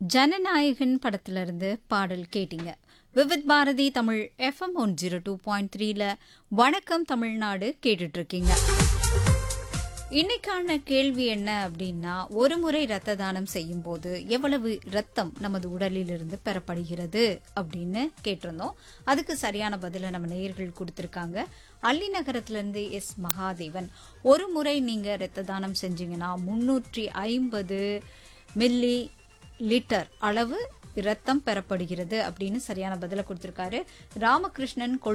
ஜனநாயகன் படத்துல இருந்து பாடல் கேட்டீங்க Vividh Bharati Tamil F M one zero two point த்ரீல வணக்கம் தமிழ்நாடு கேட்டுட்டு இருக்கீங்க இன்னைக்கான கேள்வி என்ன அப்படின்னா ஒரு முறை ரத்த தானம் செய்யும் போது எவ்வளவு ரத்தம் நமது உடலில் இருந்து பெறப்படுகிறது அப்படின்னு கேட்டிருந்தோம் அதுக்கு சரியான பதிலை நம்ம நேயர்கள் கொடுத்திருக்காங்க அள்ளி நகரத்துல இருந்து எஸ் மகாதேவன் ஒரு முறை நீங்க ரத்த தானம் செஞ்சீங்கன்னா முன்னூற்றி ஐம்பது மில்லி லிட்டர் அளவு ரத்தம் பெறப்படுகிறது அப்படின்னு சரியான பதிலை கொடுத்திருக்காரு ராமகிருஷ்ணன்